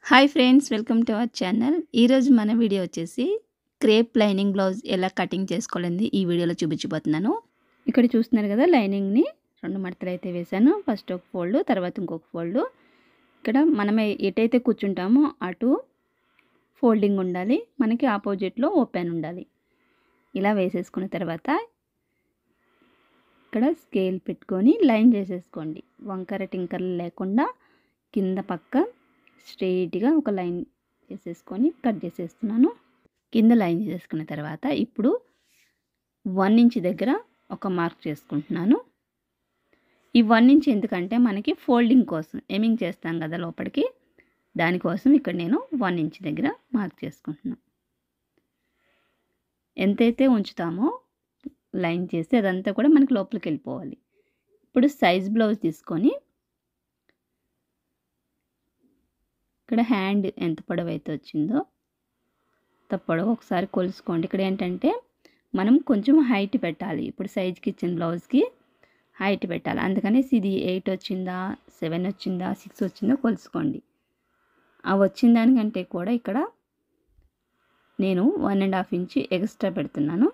hi friends welcome to our channel ఈరోజు మన video వచ్చేసి క్రేప్ లైనింగ్ బ్లౌజ్ ఎలా కటింగ్ చేసుకోవాలని ఈ వీడియోలో చూపించబోతున్నాను ఇక్కడ చూస్తున్నారు కదా లైనింగ్ని రెండు మడతలు అయితే వేశాను ఫస్ట్ ఒక ఫోల్డ్ తర్వాత ఇంకొక ఫోల్డ్ ఇక్కడ మనం ఎటైతే కూర్చుంటామో అటు ఫోల్డింగ్ ఉండాలి మనకి ఆపోజిట్లో ఓపెన్ ఉండాలి ఇలా వేసేసుకున్న తర్వాత ఇక్కడ స్కేల్ పెట్టుకొని లైన్ చేసేసుకోండి వంకర టింకర్లు లేకుండా కింద పక్క స్ట్రెయిట్గా ఒక లైన్ చేసేసుకొని కట్ చేసేస్తున్నాను కింద లైన్ చేసేసుకున్న తర్వాత ఇప్పుడు వన్ ఇంచ్ దగ్గర ఒక మార్క్ చేసుకుంటున్నాను ఈ వన్ ఇంచ్ ఎందుకంటే మనకి ఫోల్డింగ్ కోసం ఎమింగ్ చేస్తాం కదా లోపలికి దానికోసం ఇక్కడ నేను వన్ ఇంచ్ దగ్గర మార్క్ చేసుకుంటున్నాను ఎంతైతే ఉంచుతామో లైన్ చేసి అదంతా కూడా మనకి లోపలికి వెళ్ళిపోవాలి ఇప్పుడు సైజ్ బ్లౌజ్ తీసుకొని ఇక్కడ హ్యాండ్ ఎంత పొడవు అయితే వచ్చిందో అంత పొడవు ఒకసారి కొలుసుకోండి ఇక్కడ ఏంటంటే మనం కొంచెం హైట్ పెట్టాలి ఇప్పుడు సైజ్కి ఇచ్చిన బ్లౌజ్కి హైట్ పెట్టాలి అందుకనేసి ఇది ఎయిట్ వచ్చిందా సెవెన్ వచ్చిందా సిక్స్ వచ్చిందో కొలుసుకోండి ఆ వచ్చిన దానికంటే కూడా ఇక్కడ నేను one and half inch extra పెడుతున్నాను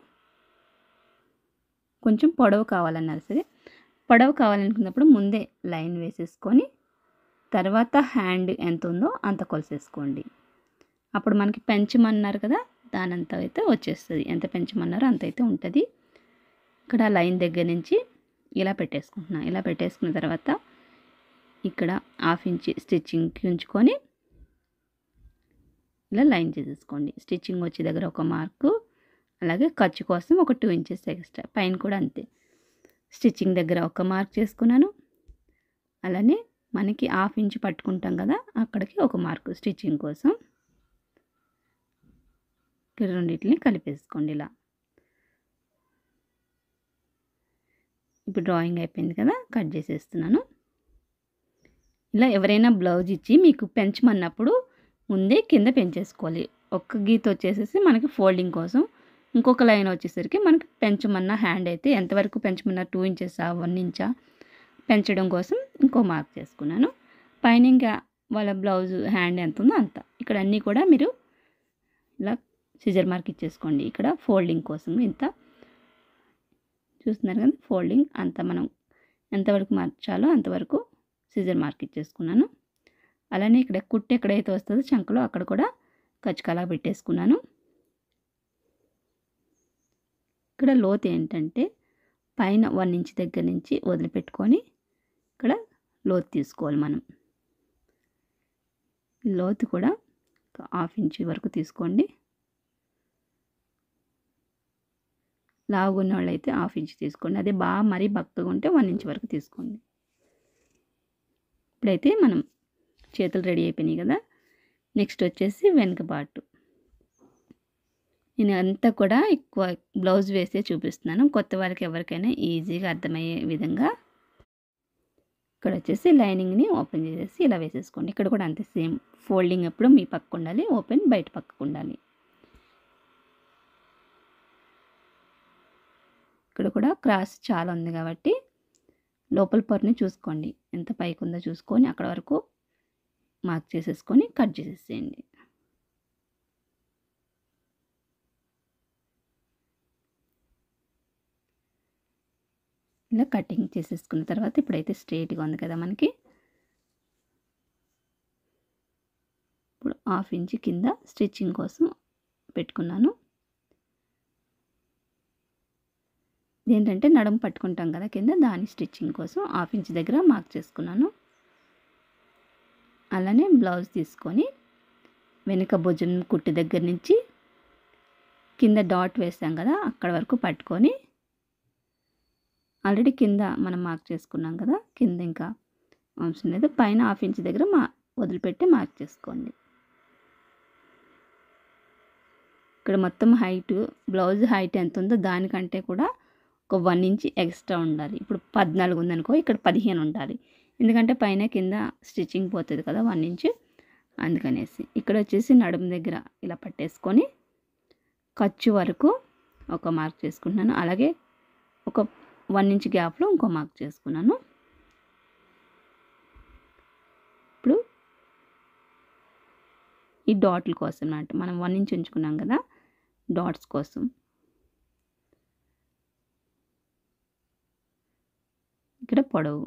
కొంచెం పొడవు కావాలన్నారు సరే పొడవు కావాలనుకున్నప్పుడు ముందే లైన్ వేసేసుకొని తర్వాత హ్యాండ్ ఎంత ఉందో అంత కొలిసేసుకోండి అప్పుడు మనకి పెంచమన్నారు కదా దాని అంత అయితే వచ్చేస్తుంది ఎంత పెంచమన్నారో అంత అయితే ఉంటుంది ఇక్కడ లైన్ దగ్గర నుంచి ఇలా పెట్టేసుకుంటున్నాను ఇలా పెట్టేసుకున్న తర్వాత ఇక్కడ హాఫ్ ఇంచ్ స్టిచ్చింగ్కి ఉంచుకొని ఇలా లైన్ చేసేసుకోండి స్టిచ్చింగ్ వచ్చే దగ్గర ఒక మార్కు అలాగే ఖర్చు కోసం ఒక టూ ఇంచెస్ ఎక్స్ట్రా పైన కూడా అంతే స్టిచ్చింగ్ దగ్గర ఒక మార్క్ చేసుకున్నాను అలానే మనకి హాఫ్ ఇంచ్ పట్టుకుంటాం కదా అక్కడికి ఒక మార్కు స్టిచ్చింగ్ కోసం ఇక్కడ రెండింటిని కలిపేసుకోండి ఇలా ఇప్పుడు డ్రాయింగ్ అయిపోయింది కదా కట్ చేసేస్తున్నాను ఇలా ఎవరైనా బ్లౌజ్ ఇచ్చి మీకు పెంచమన్నప్పుడు ముందే కింద పెంచేసుకోవాలి ఒక్క గీత వచ్చేసేసి మనకి ఫోల్డింగ్ కోసం ఇంకొక లైన్ వచ్చేసరికి మనకి పెంచమన్న హ్యాండ్ అయితే ఎంతవరకు పెంచమన్నా టూ ఇంచెసా వన్ ఇంచా పెంచడం కోసం ఇంకో మార్క్ చేసుకున్నాను పైన ఇంకా వాళ్ళ బ్లౌజ్ హ్యాండ్ ఎంత ఉందో అంత ఇక్కడ అన్నీ కూడా మీరు ఇలా సిజర్ మార్క్ ఇచ్చేసుకోండి ఇక్కడ ఫోల్డింగ్ కోసం ఇంత చూస్తున్నారు కదా ఫోల్డింగ్ అంత మనం ఎంతవరకు మార్చాలో అంతవరకు సిజర్ మార్క్ ఇచ్చేసుకున్నాను అలానే ఇక్కడ కుట్టు ఎక్కడైతే వస్తుందో చంకలో అక్కడ కూడా కచ్చుకలా పెట్టేసుకున్నాను ఇక్కడ లోతు ఏంటంటే పైన వన్ ఇంచ్ దగ్గర నుంచి వదిలిపెట్టుకొని ఇక్కడ లోతు తీసుకోవాలి మనం లోతు కూడా హాఫ్ ఇంచ్ వరకు తీసుకోండి లావుగున్న వాళ్ళు అయితే హాఫ్ ఇంచ్ తీసుకోండి అదే బాగా మరీ బక్కగా ఉంటే వన్ ఇంచ్ వరకు తీసుకోండి ఇప్పుడైతే మనం చేతులు రెడీ అయిపోయినాయి కదా నెక్స్ట్ వచ్చేసి వెనక పార్ట్ నేను అంతా కూడా ఎక్కువ బ్లౌజ్ వేసే చూపిస్తున్నాను కొత్త వారికి ఎవరికైనా ఈజీగా అర్థమయ్యే విధంగా ఇక్కడ వచ్చేసి లైనింగ్ని ఓపెన్ చేసేసి ఇలా వేసేసుకోండి ఇక్కడ కూడా అంతే సేమ్ ఫోల్డింగ్ ఎప్పుడు మీ పక్క ఉండాలి ఓపెన్ బయట పక్కకు ఉండాలి ఇక్కడ కూడా క్రాస్ చాలా ఉంది కాబట్టి లోపల పొరని చూసుకోండి ఎంత పైకి ఉందో చూసుకొని అక్కడ వరకు మార్క్ చేసేసుకొని కట్ చేసేసేయండి ఇలా కటింగ్ చేసేసుకున్న తర్వాత ఇప్పుడైతే స్ట్రైట్గా ఉంది కదా మనకి ఇప్పుడు హాఫ్ ఇంచ్ కింద స్టిచ్చింగ్ కోసం పెట్టుకున్నాను ఏంటంటే నడుము పట్టుకుంటాం కదా కింద దాని స్టిచ్చింగ్ కోసం హాఫ్ ఇంచ్ దగ్గర మార్క్ చేసుకున్నాను అలానే బ్లౌజ్ తీసుకొని వెనుక భుజం కుట్టి దగ్గర నుంచి కింద డాట్ వేస్తాం కదా అక్కడ వరకు పట్టుకొని ఆల్రెడీ కింద మనం మార్క్ చేసుకున్నాం కదా కింద ఇంకా అవసరం లేదు పైన హాఫ్ ఇంచ్ దగ్గర మా వదిలిపెట్టి మార్క్ చేసుకోండి ఇక్కడ మొత్తం హైట్ బ్లౌజ్ హైట్ ఎంత ఉందో దానికంటే కూడా ఒక వన్ ఇంచ్ ఎక్స్ట్రా ఉండాలి ఇప్పుడు పద్నాలుగు ఉందనుకో ఇక్కడ పదిహేను ఉండాలి ఎందుకంటే పైన కింద స్టిచ్చింగ్ పోతుంది కదా వన్ ఇంచ్ అందుకనేసి ఇక్కడ వచ్చేసి నడుము దగ్గర ఇలా పట్టేసుకొని ఖర్చు వరకు ఒక మార్క్ చేసుకుంటున్నాను అలాగే ఒక వన్ ఇంచ్ గ్యాప్లో ఇంకో మార్క్ చేసుకున్నాను ఇప్పుడు ఈ డాట్ల కోసం అన్నమాట మనం వన్ ఇంచ్ ఉంచుకున్నాం కదా డాట్స్ కోసం ఇక్కడ పొడవు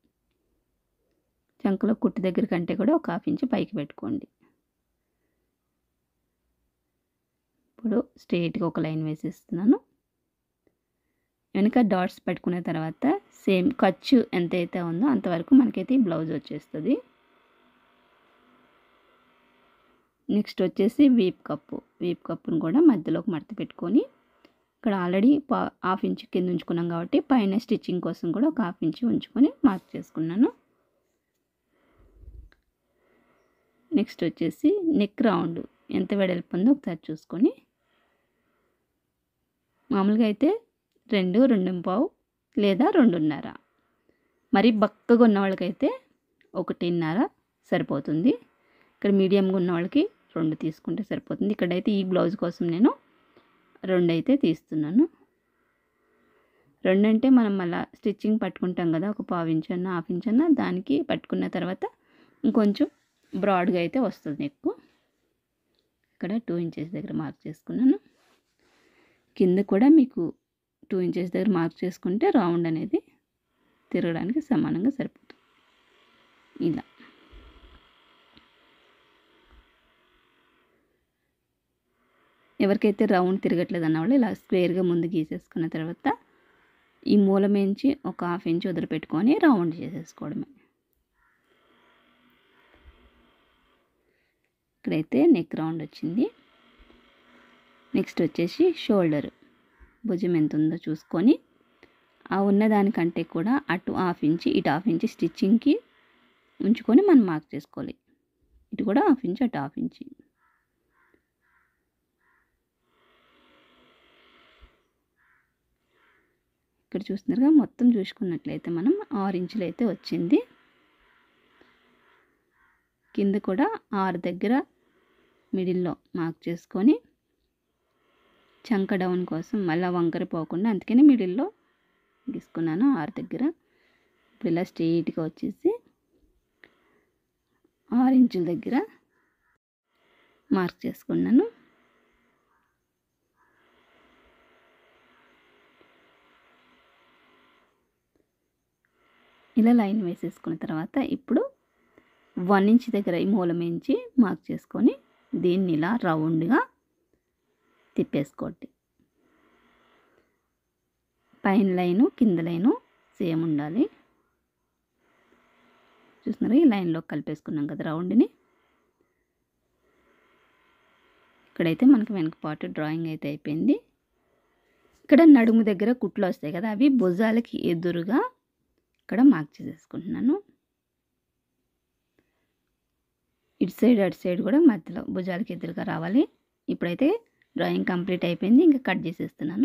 చంకలో కుట్టు దగ్గర కంటే కూడా ఒక హాఫ్ ఇంచ్ పైకి పెట్టుకోండి ఇప్పుడు స్ట్రైట్గా ఒక లైన్ వేసేస్తున్నాను వెనక డాట్స్ పెట్టుకున్న తర్వాత సేమ్ ఖర్చు ఎంతైతే ఉందో అంతవరకు మనకైతే ఈ బ్లౌజ్ వచ్చేస్తుంది నెక్స్ట్ వచ్చేసి వీప్ కప్పు వీప్ కప్పును కూడా మధ్యలోకి మడత పెట్టుకొని ఇక్కడ ఆల్రెడీ పా హాఫ్ ఇంచ్ కింద ఉంచుకున్నాం కాబట్టి పైన స్టిచ్చింగ్ కోసం కూడా ఒక హాఫ్ ఇంచ్ ఉంచుకొని మార్క్ చేసుకున్నాను నెక్స్ట్ వచ్చేసి నెక్ రౌండ్ ఎంత వెడల్పు ఉందో ఒకసారి చూసుకొని మామూలుగా అయితే రెండు రెండు పావు లేదా రెండున్నర మరి బక్కగా ఉన్న వాళ్ళకైతే ఒకటిన్నర సరిపోతుంది ఇక్కడ మీడియంగా ఉన్న వాళ్ళకి రెండు తీసుకుంటే సరిపోతుంది ఇక్కడైతే ఈ బ్లౌజ్ కోసం నేను రెండు అయితే తీస్తున్నాను రెండు అంటే మనం మళ్ళీ స్టిచ్చింగ్ పట్టుకుంటాం కదా ఒక పావు ఇంచ్ అన్న హాఫ్ ఇంచ్ అన్న దానికి పట్టుకున్న తర్వాత ఇంకొంచెం బ్రాడ్గా అయితే వస్తుంది ఎక్కువ ఇక్కడ టూ ఇంచెస్ దగ్గర మార్క్ చేసుకున్నాను కింద కూడా మీకు టూ ఇంచెస్ దగ్గర మార్క్ చేసుకుంటే రౌండ్ అనేది తిరగడానికి సమానంగా సరిపోతుంది ఇలా ఎవరికైతే రౌండ్ తిరగట్లేదు అన్న వాళ్ళు ఇలా స్క్వేర్గా ముందు గీసేసుకున్న తర్వాత ఈ మూలమేంచి ఒక హాఫ్ ఇంచ్ వదిలిపెట్టుకొని రౌండ్ చేసేసుకోవడమే ఇక్కడైతే నెక్ రౌండ్ వచ్చింది నెక్స్ట్ వచ్చేసి షోల్డర్ భుజం ఎంత ఉందో చూసుకొని ఆ ఉన్నదానికంటే కూడా అటు హాఫ్ ఇంచ్ ఇటు హాఫ్ ఇంచ్ స్టిచ్చింగ్కి ఉంచుకొని మనం మార్క్ చేసుకోవాలి ఇటు కూడా హాఫ్ ఇంచ్ అటు హాఫ్ ఇంచ్ ఇక్కడ చూస్తున్నారుగా మొత్తం చూసుకున్నట్లయితే మనం ఆరు ఇంచులు అయితే వచ్చింది కింద కూడా ఆరు దగ్గర మిడిల్లో మార్క్ చేసుకొని చంక డౌన్ కోసం మళ్ళీ వంకర పోకుండా అందుకని మిడిల్లో గీసుకున్నాను ఆరు దగ్గర ఇప్పుడు ఇలా స్ట్రెయిట్గా వచ్చేసి ఆరు ఇంచుల దగ్గర మార్క్ చేసుకున్నాను ఇలా లైన్ వేసేసుకున్న తర్వాత ఇప్పుడు వన్ ఇంచ్ దగ్గర ఈ మూలం ఇంచి మార్క్ చేసుకొని దీన్ని ఇలా రౌండ్గా తిప్పేసుకోండి పైన లైను కింద లైను సేమ్ ఉండాలి చూస్తున్నారు ఈ లైన్లో కలిపేసుకున్నాం కదా రౌండ్ని ఇక్కడైతే మనకి వెనక పాటు డ్రాయింగ్ అయితే అయిపోయింది ఇక్కడ నడుము దగ్గర కుట్లు వస్తాయి కదా అవి భుజాలకి ఎదురుగా ఇక్కడ మార్క్ చేసేసుకుంటున్నాను ఇటు సైడ్ అటు సైడ్ కూడా మధ్యలో భుజాలకి ఎదురుగా రావాలి ఇప్పుడైతే డ్రాయింగ్ కంప్లీట్ అయిపోయింది ఇంకా కట్ చేసేస్తున్నాను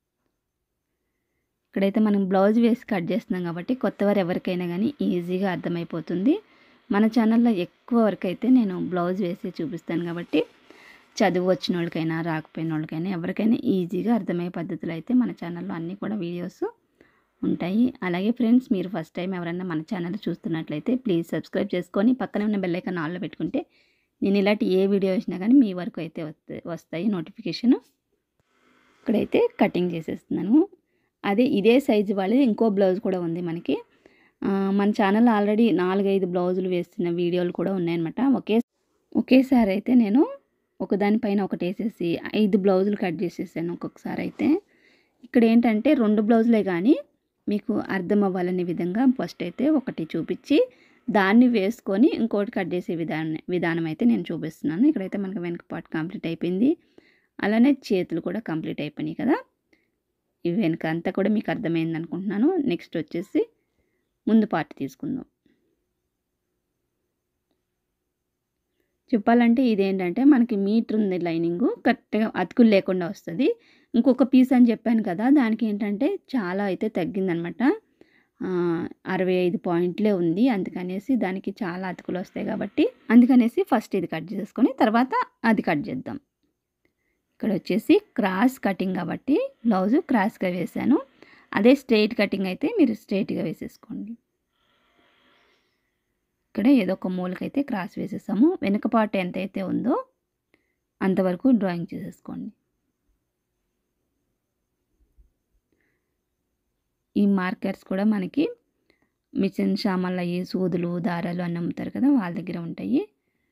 ఇక్కడైతే మనం బ్లౌజ్ వేసి కట్ చేస్తున్నాం కాబట్టి కొత్త వారు ఎవరికైనా కానీ ఈజీగా అర్థమైపోతుంది మన ఛానల్లో ఎక్కువ వరకు అయితే నేను బ్లౌజ్ వేసి చూపిస్తాను కాబట్టి చదువు వచ్చిన వాళ్ళకైనా రాకపోయిన వాళ్ళకైనా ఎవరికైనా ఈజీగా అర్థమయ్యే పద్ధతులు అయితే మన ఛానల్లో అన్నీ కూడా వీడియోస్ ఉంటాయి అలాగే ఫ్రెండ్స్ మీరు ఫస్ట్ టైం ఎవరైనా మన ఛానల్ చూస్తున్నట్లయితే ప్లీజ్ సబ్స్క్రైబ్ చేసుకొని పక్కనే ఉన్న బెల్ ఐకాన్ ఆన్లో పెట్టుకుంటే నేను ఇలాంటి ఏ వీడియో వచ్చినా కానీ మీ వరకు అయితే వస్తాయి వస్తాయి నోటిఫికేషన్ ఇక్కడైతే కటింగ్ చేసేస్తున్నాను అదే ఇదే సైజు వాళ్ళది ఇంకో బ్లౌజ్ కూడా ఉంది మనకి ఆ, మన ఛానల్ ఆల్రెడీ నాలుగైదు బ్లౌజులు వేస్తున్న వీడియోలు కూడా ఉన్నాయన్నమాట ఒకే ఒకేసారి అయితే నేను ఒకదానిపైన ఒకటి వేసేసి ఐదు బ్లౌజులు కట్ చేసేసాను ఒక్కొక్కసారి అయితే ఇక్కడ ఏంటంటే రెండు బ్లౌజులే కానీ మీకు అర్థం అవ్వాలనే విధంగా ఫస్ట్ అయితే ఒకటి చూపించి దాన్ని వేసుకొని ఇంకోటి కట్ చేసే విధానం విధానం అయితే నేను చూపిస్తున్నాను ఇక్కడైతే మనకి వెనక పార్ట్ కంప్లీట్ అయిపోయింది అలానే చేతులు కూడా కంప్లీట్ అయిపోయినాయి కదా ఇవి వెనక అంతా కూడా మీకు అర్థమైంది అనుకుంటున్నాను నెక్స్ట్ వచ్చేసి ముందు పార్ట్ తీసుకుందాం చెప్పాలంటే ఇదేంటంటే మనకి మీటర్ ఉంది లైనింగ్ కరెక్ట్గా అతుకులు లేకుండా వస్తుంది ఇంకొక పీస్ అని చెప్పాను కదా దానికి ఏంటంటే చాలా అయితే తగ్గిందనమాట అరవై ఐదు పాయింట్లే ఉంది అందుకనేసి దానికి చాలా అతుకులు వస్తాయి కాబట్టి అందుకనేసి ఫస్ట్ ఇది కట్ చేసుకొని తర్వాత అది కట్ చేద్దాం ఇక్కడ వచ్చేసి క్రాస్ కటింగ్ కాబట్టి బ్లౌజ్ క్రాస్గా వేసాను అదే స్ట్రైట్ కటింగ్ అయితే మీరు స్ట్రైట్గా వేసేసుకోండి ఇక్కడ ఏదో ఒక మూలకైతే క్రాస్ వేసేసాము వెనుక పార్ట్ ఎంతైతే ఉందో అంతవరకు డ్రాయింగ్ చేసేసుకోండి ఈ మార్కర్స్ కూడా మనకి మిషన్ సామాన్లు అయ్యి సూదులు దారాలు అని అమ్ముతారు కదా వాళ్ళ దగ్గర ఉంటాయి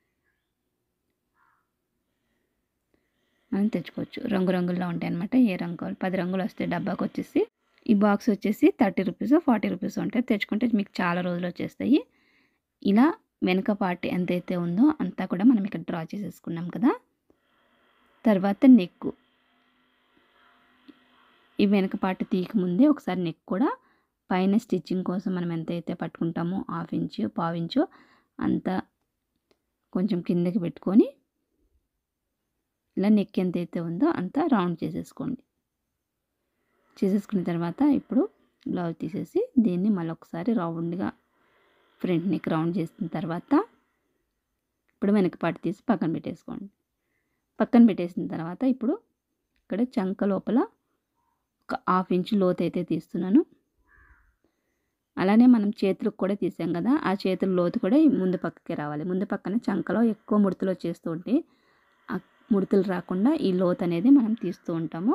మనం తెచ్చుకోవచ్చు రంగురంగుల్లో ఉంటాయి అనమాట ఏ రంగు కావాలి పది రంగులు వస్తాయి డబ్బాకి వచ్చేసి ఈ బాక్స్ వచ్చేసి థర్టీ రూపీస్ ఫార్టీ రూపీస్ ఉంటాయి తెచ్చుకుంటే మీకు చాలా రోజులు వచ్చేస్తాయి ఇలా వెనక పార్ట్ ఎంతైతే ఉందో అంతా కూడా మనం ఇక్కడ డ్రా చేసేసుకున్నాం కదా తర్వాత నెక్ ఈ వెనక పార్ట్ తీయకముందే ఒకసారి నెక్ కూడా పైన స్టిచ్చింగ్ కోసం మనం ఎంతైతే పట్టుకుంటామో హాఫ్ ఇంచు పావు ఇంచు అంత కొంచెం కిందకి పెట్టుకొని ఇలా నెక్ ఎంతైతే ఉందో అంతా రౌండ్ చేసేసుకోండి చేసేసుకున్న తర్వాత ఇప్పుడు బ్లౌజ్ తీసేసి దీన్ని మళ్ళీ ఒకసారి రౌండ్గా ఫ్రంట్ నెక్ రౌండ్ చేసిన తర్వాత ఇప్పుడు వెనక పాటు తీసి పక్కన పెట్టేసుకోండి పక్కన పెట్టేసిన తర్వాత ఇప్పుడు ఇక్కడ చంక లోపల ఒక హాఫ్ ఇంచ్ లోతు అయితే తీస్తున్నాను అలానే మనం చేతులకు కూడా తీసాం కదా ఆ చేతుల లోతు కూడా ఈ ముందు పక్కకి రావాలి ముందు పక్కన చంకలో ఎక్కువ ముడతలు వచ్చేస్తూ ఉంటే ఆ ముడతలు రాకుండా ఈ లోతు అనేది మనం తీస్తూ ఉంటాము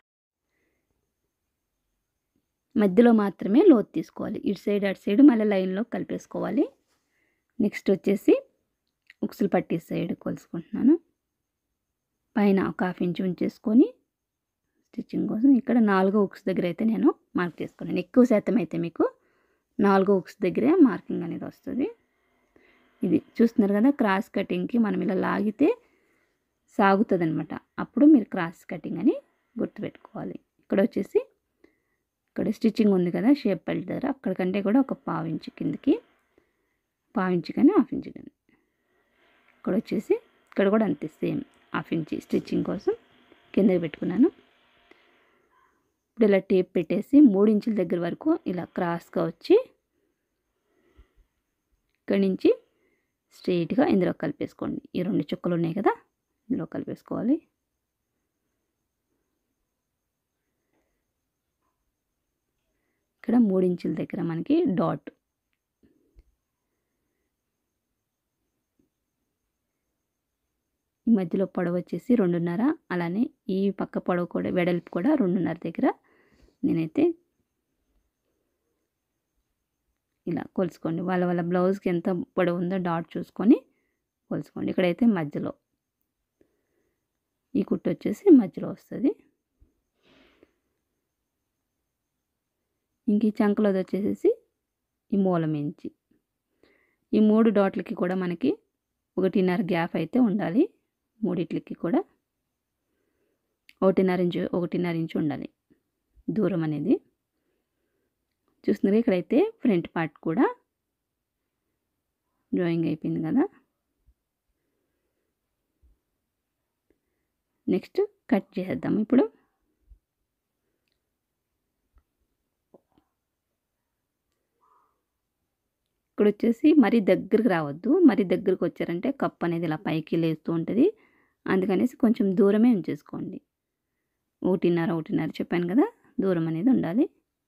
మధ్యలో మాత్రమే లోతు తీసుకోవాలి ఇటు సైడ్ అటు సైడ్ మళ్ళీ లైన్లో కలిపేసుకోవాలి నెక్స్ట్ వచ్చేసి ఉక్సులు పట్టి సైడ్ కొలుసుకుంటున్నాను పైన ఒక హాఫ్ ఇంచ్ ఉంచేసుకొని స్టిచ్చింగ్ కోసం ఇక్కడ నాలుగో ఉక్స్ దగ్గర అయితే నేను మార్క్ చేసుకున్నాను ఎక్కువ శాతం అయితే మీకు నాలుగో ఉక్స్ దగ్గరే మార్కింగ్ అనేది వస్తుంది ఇది చూస్తున్నారు కదా క్రాస్ కటింగ్కి మనం ఇలా లాగితే సాగుతుంది అనమాట అప్పుడు మీరు క్రాస్ కటింగ్ అని గుర్తుపెట్టుకోవాలి ఇక్కడ వచ్చేసి ఇక్కడ స్టిచ్చింగ్ ఉంది కదా షేప్ బెల్ట్ దగ్గర అక్కడికంటే కూడా ఒక పావు ఇంచు కిందకి పావు ఇంచు కానీ హాఫ్ ఇంచు కానీ ఇక్కడ వచ్చేసి ఇక్కడ కూడా అంతే సేమ్ హాఫ్ ఇంచి స్టిచ్చింగ్ కోసం కిందకి పెట్టుకున్నాను ఇప్పుడు ఇలా టేప్ పెట్టేసి మూడు ఇంచుల దగ్గర వరకు ఇలా క్రాస్గా వచ్చి ఇక్కడి నుంచి స్ట్రెయిట్గా ఇందులో కలిపేసుకోండి ఈ రెండు చుక్కలు ఉన్నాయి కదా ఇందులో కలిపేసుకోవాలి ఇక్కడ మూడు ఇంచుల దగ్గర మనకి డాట్ ఈ మధ్యలో పొడవు వచ్చేసి రెండున్నర అలానే ఈ పక్క పొడవు కూడా వెడల్పు కూడా రెండున్నర దగ్గర నేనైతే ఇలా కొలుసుకోండి వాళ్ళ వాళ్ళ బ్లౌజ్కి ఎంత పొడవు ఉందో డాట్ చూసుకొని కొలుసుకోండి ఇక్కడైతే మధ్యలో ఈ కుట్టు వచ్చేసి మధ్యలో వస్తుంది ఇంక ఈ చంకలోది వచ్చేసేసి ఈ మూలం ఇంచి ఈ మూడు డాట్లకి కూడా మనకి ఒకటిన్నర గ్యాప్ అయితే ఉండాలి మూడిట్లకి కూడా ఒకటిన్నర ఇంచు ఒకటిన్నర ఇంచు ఉండాలి దూరం అనేది చూస్తున్నారు ఇక్కడైతే ఫ్రంట్ పార్ట్ కూడా డ్రాయింగ్ అయిపోయింది కదా నెక్స్ట్ కట్ చేసేద్దాం ఇప్పుడు ఇక్కడ వచ్చేసి మరీ దగ్గరికి రావద్దు మరీ దగ్గరికి వచ్చారంటే కప్ అనేది ఇలా పైకి లేస్తూ ఉంటుంది అందుకనేసి కొంచెం దూరమే ఉంచేసుకోండి ఒకటిన్నర ఒకటిన్నర చెప్పాను కదా దూరం అనేది ఉండాలి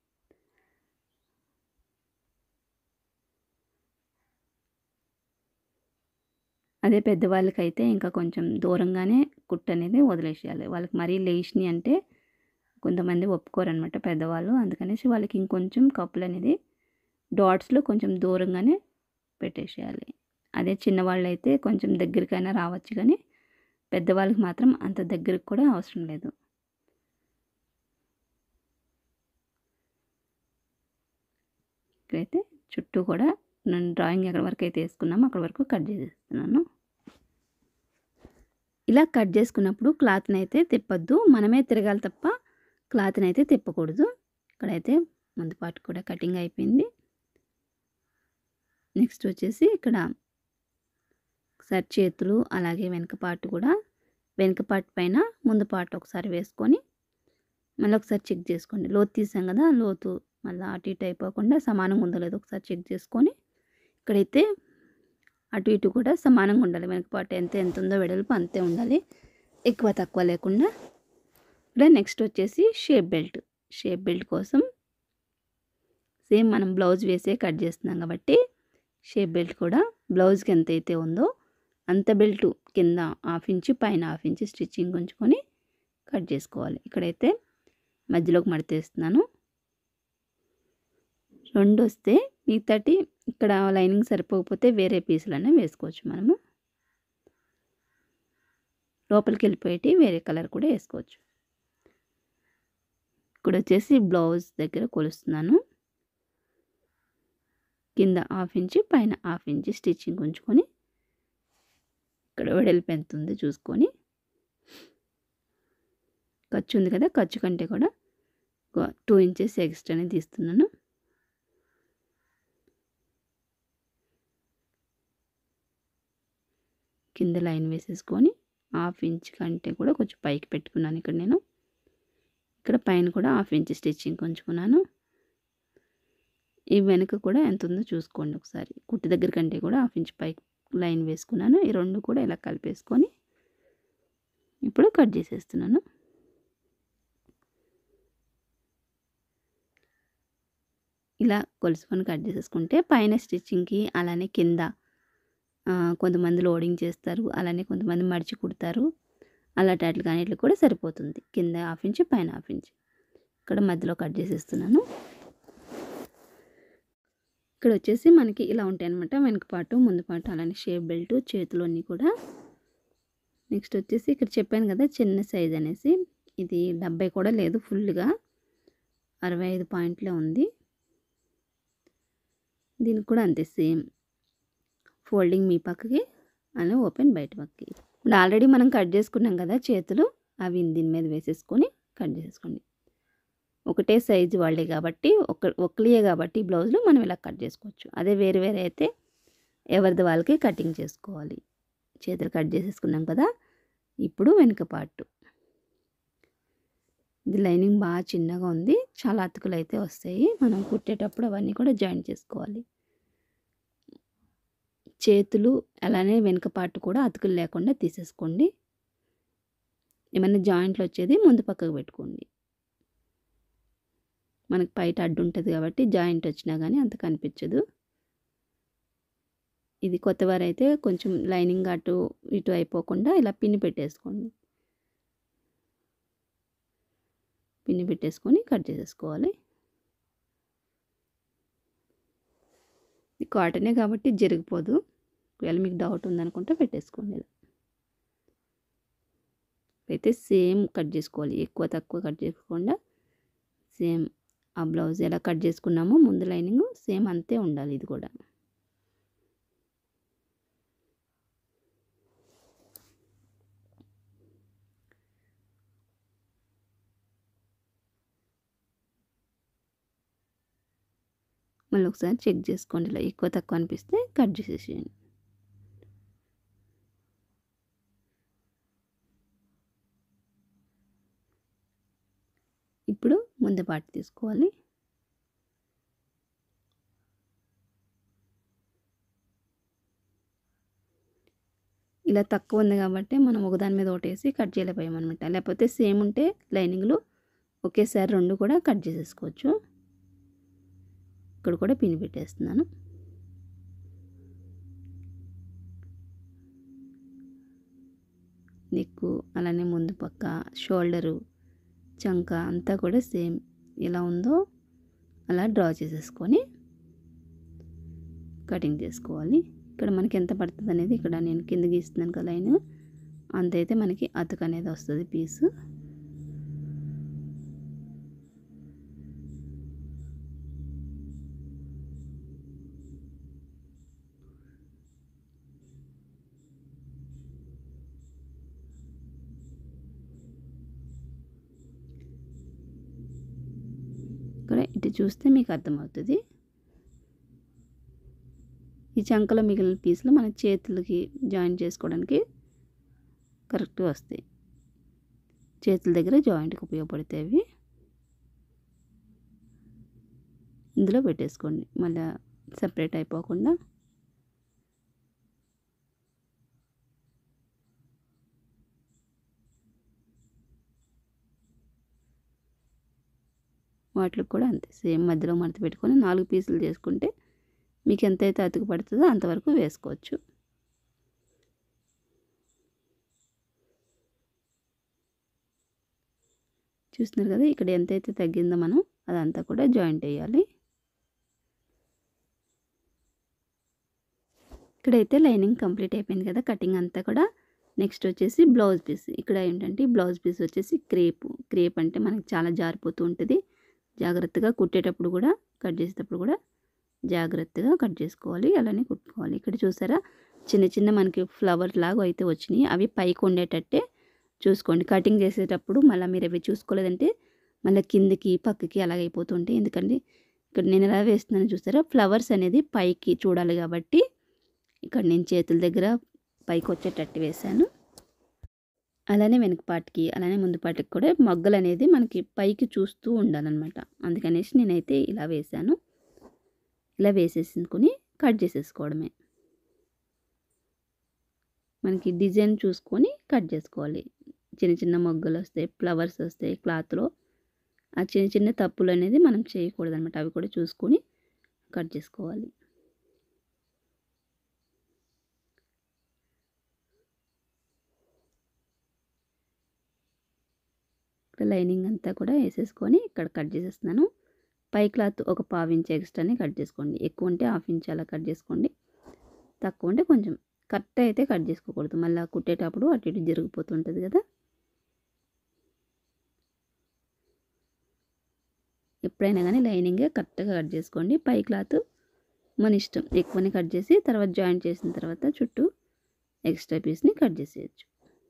అదే పెద్దవాళ్ళకైతే ఇంకా కొంచెం దూరంగానే కుట్టు అనేది వదిలేసేయాలి వాళ్ళకి మరీ లేచినాయి అంటే కొంతమంది ఒప్పుకోరనమాట పెద్దవాళ్ళు అందుకనేసి వాళ్ళకి ఇంకొంచెం కప్పులు అనేది డాట్స్లో కొంచెం దూరంగానే పెట్టేసేయాలి అదే చిన్నవాళ్ళు అయితే కొంచెం దగ్గరికైనా రావచ్చు కానీ పెద్దవాళ్ళకి మాత్రం అంత దగ్గరికి కూడా అవసరం లేదు ఇక్కడైతే చుట్టూ కూడా నేను డ్రాయింగ్ ఎక్కడి వరకు అయితే వేసుకున్నామో అక్కడ వరకు కట్ చేసేస్తున్నాను ఇలా కట్ చేసుకున్నప్పుడు క్లాత్ని అయితే తిప్పొద్దు మనమే తిరగాలి తప్ప క్లాత్ని అయితే తిప్పకూడదు ఇక్కడైతే ముందు పాటు కూడా కటింగ్ అయిపోయింది నెక్స్ట్ వచ్చేసి ఇక్కడ ఒకసారి చేతులు అలాగే వెనక పార్ట్ కూడా వెనక పార్ట్ పైన ముందు పార్ట్ ఒకసారి వేసుకొని మళ్ళీ ఒకసారి చెక్ చేసుకోండి లోతు తీసాం కదా లోతు మళ్ళీ అటు ఇటు అయిపోకుండా సమానంగా ఉందో లేదో ఒకసారి చెక్ చేసుకొని ఇక్కడైతే అటు ఇటు కూడా సమానంగా ఉండాలి వెనక పార్ట్ ఎంత ఎంత ఉందో వెడల్పు అంతే ఉండాలి ఎక్కువ తక్కువ లేకుండా ఇక్కడ నెక్స్ట్ వచ్చేసి షేప్ బెల్ట్ షేప్ బెల్ట్ కోసం సేమ్ మనం బ్లౌజ్ వేసే కట్ చేస్తున్నాం కాబట్టి షేప్ బెల్ట్ కూడా బ్లౌజ్కి ఎంత అయితే ఉందో అంత బెల్ట్ కింద హాఫ్ ఇంచ్ పైన హాఫ్ ఇంచ్ స్టిచ్చింగ్ ఉంచుకొని కట్ చేసుకోవాలి ఇక్కడైతే మధ్యలోకి మడతేస్తున్నాను రెండు వస్తే మిగతాటి ఇక్కడ లైనింగ్ సరిపోకపోతే వేరే పీసులనే వేసుకోవచ్చు మనము లోపలికి వెళ్ళిపోయేటి వేరే కలర్ కూడా వేసుకోవచ్చు ఇక్కడ వచ్చేసి బ్లౌజ్ దగ్గర కొలుస్తున్నాను కింద హాఫ్ ఇంచ్ పైన హాఫ్ ఇంచ్ స్టిచ్చింగ్ ఉంచుకొని ఇక్కడ వెడల్పు ఎంత ఉంది చూసుకొని ఖర్చు ఉంది కదా ఖర్చు కంటే కూడా టూ ఇంచెస్ ఎక్స్ట్రానే తీస్తున్నాను కింద లైన్ వేసేసుకొని హాఫ్ ఇంచ్ కంటే కూడా కొంచెం పైకి పెట్టుకున్నాను ఇక్కడ నేను ఇక్కడ పైన కూడా హాఫ్ ఇంచ్ స్టిచ్చింగ్ ఉంచుకున్నాను ఈ వెనుక కూడా ఎంత ఉందో చూసుకోండి ఒకసారి కుట్టి దగ్గర కంటే కూడా హాఫ్ ఇంచ్ పైకి లైన్ వేసుకున్నాను ఈ రెండు కూడా ఇలా కలిపేసుకొని ఇప్పుడు కట్ చేసేస్తున్నాను ఇలా కొలుసుకొని కట్ చేసేసుకుంటే పైన స్టిచ్చింగ్కి అలానే కింద కొంతమంది లోడింగ్ చేస్తారు అలానే కొంతమంది మడిచి కుడతారు అలాంటి వాటికి అన్నిటికి కూడా సరిపోతుంది కింద హాఫ్ ఇంచ్ పైన హాఫ్ ఇంచ్ ఇక్కడ మధ్యలో కట్ చేసేస్తున్నాను ఇక్కడ వచ్చేసి మనకి ఇలా ఉంటాయి అనమాట వెనక పాటు ముందు పాటు అలానే షేప్ బెల్ట్ చేతులు అన్నీ కూడా నెక్స్ట్ వచ్చేసి ఇక్కడ చెప్పాను కదా చిన్న సైజ్ అనేసి ఇది డెబ్బై కూడా లేదు ఫుల్గా అరవై ఐదు పాయింట్లే ఉంది దీనికి కూడా అంతే సేమ్ ఫోల్డింగ్ మీ పక్కకి అలా ఓపెన్ బయట పక్కకి ఇప్పుడు ఆల్రెడీ మనం కట్ చేసుకున్నాం కదా చేతులు అవి దీని మీద వేసేసుకొని కట్ చేసేసుకోండి ఒకటే సైజు వాళ్ళే కాబట్టి ఒక ఒక్కలియే కాబట్టి బ్లౌజ్లో మనం ఇలా కట్ చేసుకోవచ్చు అదే వేరే వేరే అయితే ఎవరిది వాళ్ళకి కటింగ్ చేసుకోవాలి చేతులు కట్ చేసేసుకున్నాం కదా ఇప్పుడు వెనుక పార్ట్ ఇది లైనింగ్ బాగా చిన్నగా ఉంది చాలా అతుకులు అయితే వస్తాయి మనం కుట్టేటప్పుడు అవన్నీ కూడా జాయిన్ చేసుకోవాలి చేతులు అలానే వెనుక పార్ట్ కూడా అతుకులు లేకుండా తీసేసుకోండి ఏమైనా జాయింట్లు వచ్చేది ముందు పక్కకు పెట్టుకోండి మనకి బయట అడ్డు ఉంటుంది కాబట్టి జాయింట్ వచ్చినా కానీ అంత కనిపించదు ఇది కొత్తవారు అయితే కొంచెం లైనింగ్ అటు ఇటు అయిపోకుండా ఇలా పిన్ని పెట్టేసుకోండి పిన్ని పెట్టేసుకొని కట్ చేసేసుకోవాలి ఇది కాటనే కాబట్టి జరిగిపోదు ఒకవేళ మీకు డౌట్ ఉందనుకుంటే పెట్టేసుకోండి ఇలా అయితే సేమ్ కట్ చేసుకోవాలి ఎక్కువ తక్కువ కట్ చేసుకోకుండా సేమ్ ఆ బ్లౌజ్ ఎలా కట్ చేసుకున్నామో ముందు లైనింగ్ సేమ్ అంతే ఉండాలి ఇది కూడా మళ్ళీ ఒకసారి చెక్ చేసుకోండి ఇలా ఎక్కువ తక్కువ అనిపిస్తే కట్ చేసేసేయండి ఇప్పుడు ముందు పాటు తీసుకోవాలి ఇలా తక్కువ ఉంది కాబట్టి మనం ఒకదాని మీద ఒకటేసి కట్ చేయలేకపోయామన్నమాట లేకపోతే సేమ్ ఉంటే లైనింగ్లు ఒకేసారి రెండు కూడా కట్ చేసేసుకోవచ్చు ఇక్కడ కూడా పిన్ పెట్టేస్తున్నాను నెక్కు అలానే ముందు పక్క షోల్డరు చంక అంతా కూడా సేమ్ ఎలా ఉందో అలా డ్రా చేసేసుకొని కటింగ్ చేసుకోవాలి ఇక్కడ మనకి ఎంత పడుతుంది అనేది ఇక్కడ నేను కింద గీస్తున్నాను కదా లైన్ అంతైతే మనకి అతుకు అనేది వస్తుంది పీసు ఇక్కడ ఇటు చూస్తే మీకు అర్థమవుతుంది ఈ చంకలో మిగిలిన పీసులు మన చేతులకి జాయిన్ చేసుకోవడానికి కరెక్ట్గా వస్తాయి చేతుల దగ్గర జాయింట్కి ఉపయోగపడతాయి అవి ఇందులో పెట్టేసుకోండి మళ్ళీ సపరేట్ అయిపోకుండా వాటికి కూడా అంతే సేమ్ మధ్యలో మడత పెట్టుకొని నాలుగు పీసులు చేసుకుంటే మీకు ఎంతైతే అతుకు పడుతుందో అంతవరకు వేసుకోవచ్చు చూస్తున్నారు కదా ఇక్కడ ఎంతైతే తగ్గిందో మనం అదంతా కూడా జాయింట్ వేయాలి ఇక్కడైతే లైనింగ్ కంప్లీట్ అయిపోయింది కదా కటింగ్ అంతా కూడా నెక్స్ట్ వచ్చేసి బ్లౌజ్ పీస్ ఇక్కడ ఏంటంటే బ్లౌజ్ పీస్ వచ్చేసి క్రేప్ క్రేప్ అంటే మనకి చాలా జారిపోతూ ఉంటుంది జాగ్రత్తగా కుట్టేటప్పుడు కూడా కట్ చేసేటప్పుడు కూడా జాగ్రత్తగా కట్ చేసుకోవాలి అలానే కుట్టుకోవాలి ఇక్కడ చూసారా చిన్న చిన్న మనకి ఫ్లవర్ లాగా అయితే వచ్చినాయి అవి పైకి ఉండేటట్టే చూసుకోండి కటింగ్ చేసేటప్పుడు మళ్ళీ మీరు అవి చూసుకోలేదంటే మళ్ళీ కిందికి పక్కకి అలాగైపోతుంటాయి ఎందుకంటే ఇక్కడ నేను ఎలా వేస్తున్నాను చూసారా ఫ్లవర్స్ అనేది పైకి చూడాలి కాబట్టి ఇక్కడ నేను చేతుల దగ్గర పైకి వచ్చేటట్టు వేశాను అలానే వెనక పాటికి అలానే ముందు పాటికి కూడా మొగ్గలు అనేది మనకి పైకి చూస్తూ ఉండాలన్నమాట అందుకనేసి నేనైతే ఇలా వేశాను ఇలా వేసేసుకుని కట్ చేసేసుకోవడమే మనకి డిజైన్ చూసుకొని కట్ చేసుకోవాలి చిన్న చిన్న మొగ్గలు వస్తాయి ఫ్లవర్స్ వస్తాయి క్లాత్లో ఆ చిన్న చిన్న తప్పులు అనేది మనం చేయకూడదు అనమాట అవి కూడా చూసుకొని కట్ చేసుకోవాలి ఇక్కడ లైనింగ్ అంతా కూడా వేసేసుకొని ఇక్కడ కట్ చేసేస్తున్నాను పై క్లాత్ ఒక పావు ఇంచ్ ఎక్స్ట్రానే కట్ చేసుకోండి ఎక్కువ ఉంటే హాఫ్ ఇంచ్ అలా కట్ చేసుకోండి తక్కువ ఉంటే కొంచెం కరెక్ట్ అయితే కట్ చేసుకోకూడదు మళ్ళీ కుట్టేటప్పుడు అటు ఇటు జరిగిపోతుంటుంది కదా ఎప్పుడైనా కానీ లైనింగే కరెక్ట్గా కట్ చేసుకోండి పై క్లాత్ మన ఇష్టం ఎక్కువనే కట్ చేసి తర్వాత జాయింట్ చేసిన తర్వాత చుట్టూ ఎక్స్ట్రా పీస్ని కట్ చేసేయచ్చు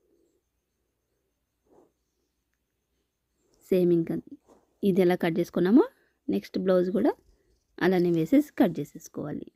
సేమ్ ఇంకా ఇది ఎలా కట్ చేసుకున్నామో నెక్స్ట్ బ్లౌజ్ కూడా అలానే వేసేసి కట్ చేసేసుకోవాలి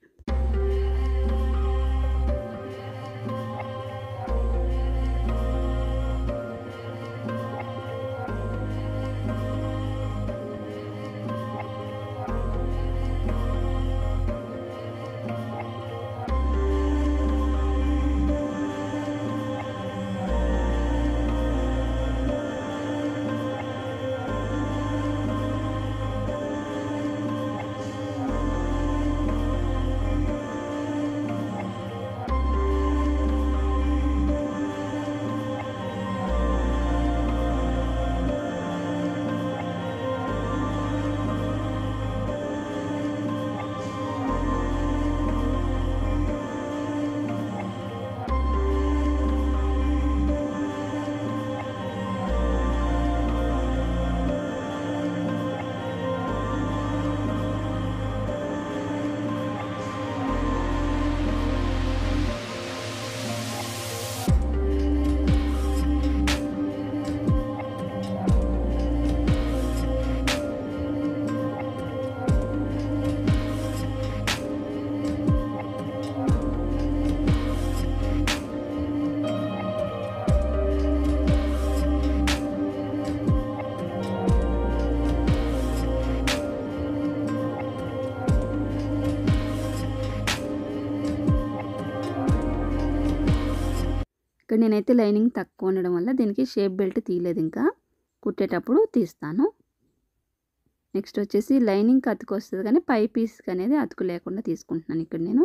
ఇక్కడ నేనైతే లైనింగ్ తక్కువ ఉండడం వల్ల దీనికి షేప్ బెల్ట్ తీయలేదు ఇంకా కుట్టేటప్పుడు తీస్తాను నెక్స్ట్ వచ్చేసి లైనింగ్ అతుకు వస్తుంది కానీ పై పీస్ అనేది అతుకు లేకుండా తీసుకుంటున్నాను ఇక్కడ నేను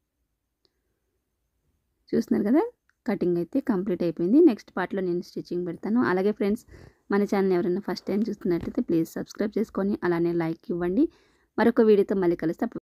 చూస్తున్నారు కదా కటింగ్ అయితే కంప్లీట్ అయిపోయింది నెక్స్ట్ పార్ట్లో నేను స్టిచ్చింగ్ పెడతాను అలాగే ఫ్రెండ్స్ మన ఛానల్ ఎవరైనా ఫస్ట్ టైం చూస్తున్నట్లయితే ప్లీజ్ సబ్స్క్రైబ్ చేసుకొని అలానే లైక్ ఇవ్వండి మరొక వీడియోతో మళ్ళీ కలుస్తే